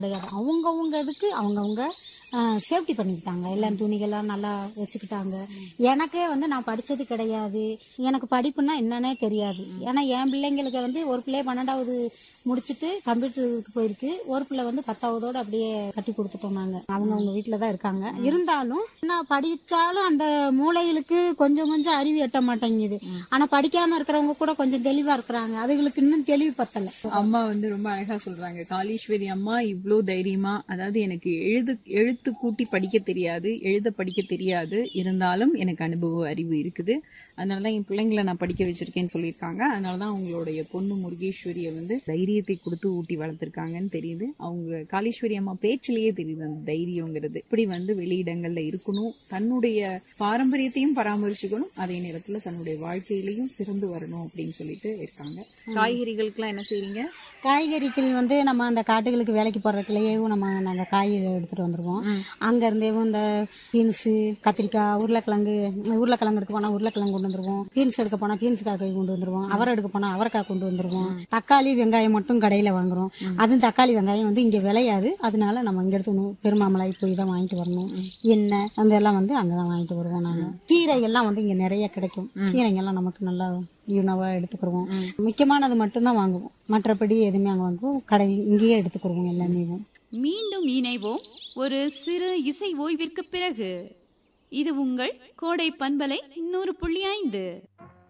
கிடையாது அவங்கவுங்க இதுக்கு அவங்கவுங்க சேஃப்டி பண்ணிக்கிட்டாங்க எல்லாம் துணிகள்லாம் நல்லா வச்சுக்கிட்டாங்க எனக்கே வந்து நான் படிச்சது கிடையாது எனக்கு படிப்புன்னா என்னன்னே தெரியாது ஏன்னா என் பிள்ளைங்களுக்கு வந்து ஒரு பிள்ளை பன்னெண்டாவது முடிச்சுட்டு கம்ப்யூட்டருக்கு போயிருக்கு ஒரு பிள்ளை வந்து பத்தாவதோட அப்படியே கட்டி கொடுத்துட்டோம் நாங்க அவங்க அவங்க வீட்டில தான் இருக்காங்க இருந்தாலும் நான் படிச்சாலும் அந்த மூளைகளுக்கு கொஞ்சம் கொஞ்சம் அறிவு எட்ட மாட்டேங்குது ஆனா படிக்காம இருக்கிறவங்க கூட கொஞ்சம் தெளிவா இருக்கிறாங்க அதுகளுக்கு இன்னும் தெளிவு பத்தல அம்மா வந்து ரொம்ப அழகா சொல்றாங்க காளீஸ்வரி அம்மா இவ்ளோ தைரியமா அதாவது எனக்கு எழுது எழுத்து கூட்டி படிக்க தெரியாது எழுத படிக்க தெரியாது இருந்தாலும் எனக்கு அனுபவ அறிவு இருக்குது அதனாலதான் என் பிள்ளைங்களை நான் படிக்க வச்சிருக்கேன்னு சொல்லியிருக்காங்க அதனாலதான் அவங்களுடைய பொண்ணு முருகேஸ்வரியை வந்து தைரியத்தை கொடுத்து ஊட்டி வளர்த்திருக்காங்கன்னு தெரியுது அவங்க காளீஸ்வரி அம்மா பேச்சிலேயே தெரியுது அந்த தைரியங்கிறது இப்படி வந்து வெளியிடங்கள்ல இருக்கணும் தன்னுடைய பாரம்பரியத்தையும் பராமரிச்சுக்கணும் அதே நேரத்துல தன்னுடைய வாழ்க்கையிலையும் சிறந்து வரணும் அப்படின்னு சொல்லிட்டு இருக்காங்க காய்கறிகளுக்கெல்லாம் என்ன செய்றீங்க காய்கறிகள் வந்து நம்ம அந்த காட்டுகளுக்கு வேலைக்கு போடுறதுலயே நம்ம நாங்கள் காய் எடுத்துட்டு வந்துருவோம் அங்க இருந்தேவும் இந்த பீன்ஸு கத்திரிக்காய் உருளைக்கிழங்கு உருளைக்கிழங்கு எடுக்க போனா உருளைக்கிழங்கு கொண்டு வந்துருவோம் பீன்ஸ் எடுக்க போனா பீன்ஸ் காய் கொண்டு வந்துருவோம் அவரை எடுக்க போனா அவரைக்காய் கொண்டு வந்துருவோம் தக்காளி வெங்காயம் மட்டும் கடையில வாங்குறோம் அதுவும் தக்காளி வெங்காயம் வந்து இங்க விளையாது அதனால நம்ம இங்க எடுத்து வந்து பெருமாமலை போய் தான் வாங்கிட்டு வரணும் எண்ணெய் அந்த எல்லாம் வந்து அங்கதான் வாங்கிட்டு வருவோம் நாங்க கீரை எல்லாம் வந்து இங்க நிறைய கிடைக்கும் கீரைங்கெல்லாம் நமக்கு நல்லா யூனாவா எடுத்துக்கிடுவோம் முக்கியமானது மட்டும்தான் வாங்குவோம் மற்றபடி எதுவுமே அங்க வாங்குவோம் கடை இங்கேயே எடுத்துக்கிடுவோம் எல்லாமே மீண்டும் இணைவோம் ஒரு சிறு இசை ஓய்விற்கு பிறகு இது உங்கள் கோடை பண்பலை நூறு புள்ளி ஐந்து